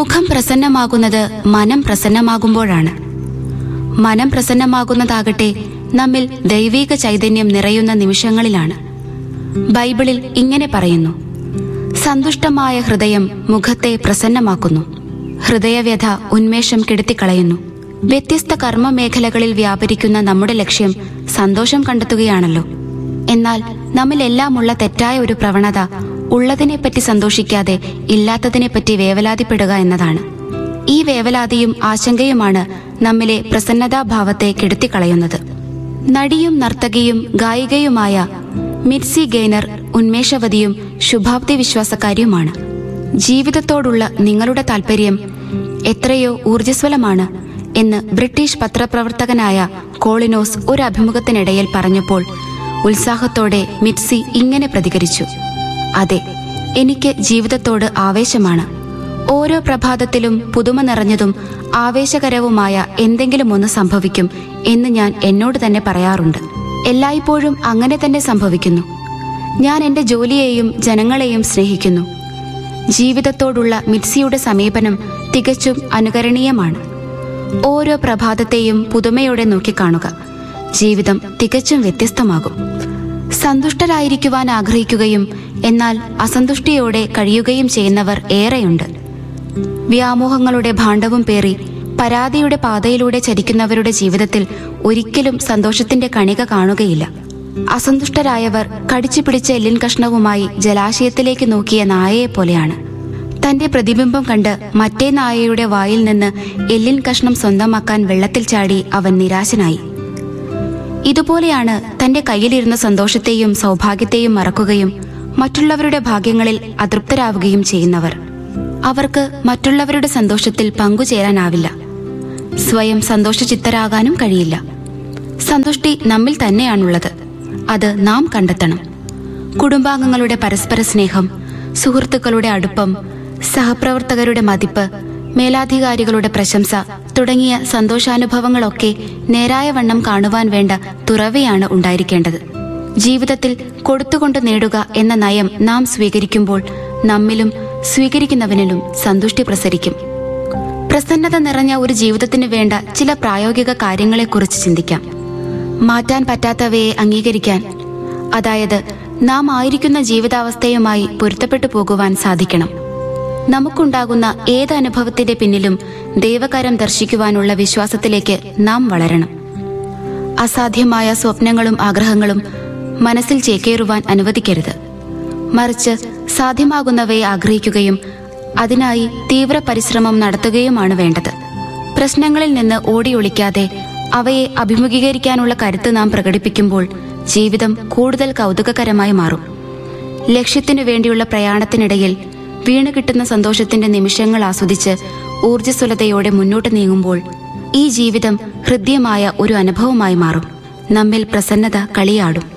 മുഖം പ്രസന്നമാകുന്നത് മനം പ്രസന്നമാകുമ്പോഴാണ് മനം പ്രസന്നമാകുന്നതാകട്ടെ നമ്മിൽ ദൈവീക ചൈതന്യം നിറയുന്ന നിമിഷങ്ങളിലാണ് ബൈബിളിൽ ഇങ്ങനെ പറയുന്നു സന്തുഷ്ടമായ ഹൃദയം മുഖത്തെ പ്രസന്നമാക്കുന്നു ഹൃദയവ്യഥ ഉന്മേഷം കെടുത്തിക്കളയുന്നു വ്യത്യസ്ത കർമ്മ മേഖലകളിൽ വ്യാപരിക്കുന്ന നമ്മുടെ ലക്ഷ്യം സന്തോഷം കണ്ടെത്തുകയാണല്ലോ എന്നാൽ നമ്മിലെല്ലാമുള്ള തെറ്റായ ഒരു പ്രവണത ഉള്ളതിനെപ്പറ്റി സന്തോഷിക്കാതെ ഇല്ലാത്തതിനെപ്പറ്റി വേവലാതിപ്പെടുക എന്നതാണ് ഈ വേവലാതിയും ആശങ്കയുമാണ് നമ്മിലെ പ്രസന്നതാഭാവത്തെ കെടുത്തിക്കളയുന്നത് നടിയും നർത്തകിയും ഗായികയുമായ മിറ്റ്സി ഗെയ്നർ ഉന്മേഷവതിയും ശുഭാപ്തി വിശ്വാസക്കാരിയുമാണ് ജീവിതത്തോടുള്ള നിങ്ങളുടെ താൽപര്യം എത്രയോ ഊർജ്ജസ്വലമാണ് എന്ന് ബ്രിട്ടീഷ് പത്രപ്രവർത്തകനായ കോളിനോസ് ഒരു അഭിമുഖത്തിനിടയിൽ പറഞ്ഞപ്പോൾ ഉത്സാഹത്തോടെ മിറ്റ്സി ഇങ്ങനെ പ്രതികരിച്ചു അതെ എനിക്ക് ജീവിതത്തോട് ആവേശമാണ് ഓരോ പ്രഭാതത്തിലും പുതുമ നിറഞ്ഞതും ആവേശകരവുമായ എന്തെങ്കിലും ഒന്ന് സംഭവിക്കും എന്ന് ഞാൻ എന്നോട് തന്നെ പറയാറുണ്ട് എല്ലായ്പ്പോഴും അങ്ങനെ തന്നെ സംഭവിക്കുന്നു ഞാൻ എന്റെ ജോലിയെയും ജനങ്ങളെയും സ്നേഹിക്കുന്നു ജീവിതത്തോടുള്ള മിറ്റ്സിയുടെ സമീപനം തികച്ചും അനുകരണീയമാണ് ഓരോ പ്രഭാതത്തെയും പുതുമയോടെ നോക്കിക്കാണുക ജീവിതം തികച്ചും വ്യത്യസ്തമാകും സന്തുഷ്ടരായിരിക്കുവാൻ ആഗ്രഹിക്കുകയും എന്നാൽ അസന്തുഷ്ടിയോടെ കഴിയുകയും ചെയ്യുന്നവർ ഏറെയുണ്ട് വ്യാമോഹങ്ങളുടെ ഭാണ്ഡവും പേറി പരാതിയുടെ പാതയിലൂടെ ചരിക്കുന്നവരുടെ ജീവിതത്തിൽ ഒരിക്കലും സന്തോഷത്തിന്റെ കണിക കാണുകയില്ല അസന്തുഷ്ടരായവർ കടിച്ചു പിടിച്ച എല്ലിൻ കഷ്ണവുമായി ജലാശയത്തിലേക്ക് നോക്കിയ നായയെ പോലെയാണ് തന്റെ പ്രതിബിംബം കണ്ട് മറ്റേ നായയുടെ വായിൽ നിന്ന് എല്ലിൻ കഷ്ണം സ്വന്തമാക്കാൻ വെള്ളത്തിൽ ചാടി അവൻ നിരാശനായി ഇതുപോലെയാണ് തന്റെ കയ്യിലിരുന്ന സന്തോഷത്തെയും സൗഭാഗ്യത്തെയും മറക്കുകയും മറ്റുള്ളവരുടെ ഭാഗ്യങ്ങളിൽ അതൃപ്തരാവുകയും ചെയ്യുന്നവർ അവർക്ക് മറ്റുള്ളവരുടെ സന്തോഷത്തിൽ പങ്കുചേരാനാവില്ല സ്വയം സന്തോഷചിത്തരാകാനും കഴിയില്ല സന്തുഷ്ടി നമ്മിൽ തന്നെയാണുള്ളത് അത് നാം കണ്ടെത്തണം കുടുംബാംഗങ്ങളുടെ പരസ്പര സ്നേഹം സുഹൃത്തുക്കളുടെ അടുപ്പം സഹപ്രവർത്തകരുടെ മതിപ്പ് മേലാധികാരികളുടെ പ്രശംസ തുടങ്ങിയ സന്തോഷാനുഭവങ്ങളൊക്കെ നേരായ വണ്ണം കാണുവാൻ വേണ്ട തുറവയാണ് ഉണ്ടായിരിക്കേണ്ടത് ജീവിതത്തിൽ കൊടുത്തുകൊണ്ട് നേടുക എന്ന നയം നാം സ്വീകരിക്കുമ്പോൾ നമ്മിലും സ്വീകരിക്കുന്നവനിലും സന്തുഷ്ടി പ്രസരിക്കും പ്രസന്നത നിറഞ്ഞ ഒരു ജീവിതത്തിന് വേണ്ട ചില പ്രായോഗിക കാര്യങ്ങളെക്കുറിച്ച് ചിന്തിക്കാം മാറ്റാൻ പറ്റാത്തവയെ അംഗീകരിക്കാൻ അതായത് നാം ആയിരിക്കുന്ന ജീവിതാവസ്ഥയുമായി പൊരുത്തപ്പെട്ടു പോകുവാൻ സാധിക്കണം നമുക്കുണ്ടാകുന്ന ഏത് അനുഭവത്തിന്റെ പിന്നിലും ദൈവകരം ദർശിക്കുവാനുള്ള വിശ്വാസത്തിലേക്ക് നാം വളരണം അസാധ്യമായ സ്വപ്നങ്ങളും ആഗ്രഹങ്ങളും മനസ്സിൽ ചേക്കേറുവാൻ അനുവദിക്കരുത് മറിച്ച് സാധ്യമാകുന്നവയെ ആഗ്രഹിക്കുകയും അതിനായി തീവ്ര പരിശ്രമം നടത്തുകയുമാണ് വേണ്ടത് പ്രശ്നങ്ങളിൽ നിന്ന് ഓടിയൊളിക്കാതെ അവയെ അഭിമുഖീകരിക്കാനുള്ള കരുത്ത് നാം പ്രകടിപ്പിക്കുമ്പോൾ ജീവിതം കൂടുതൽ കൗതുകകരമായി മാറും ലക്ഷ്യത്തിനു വേണ്ടിയുള്ള പ്രയാണത്തിനിടയിൽ വീണു കിട്ടുന്ന സന്തോഷത്തിന്റെ നിമിഷങ്ങൾ ആസ്വദിച്ച് ഊർജ്ജസ്വലതയോടെ മുന്നോട്ട് നീങ്ങുമ്പോൾ ഈ ജീവിതം ഹൃദ്യമായ ഒരു അനുഭവമായി മാറും നമ്മിൽ പ്രസന്നത കളിയാടും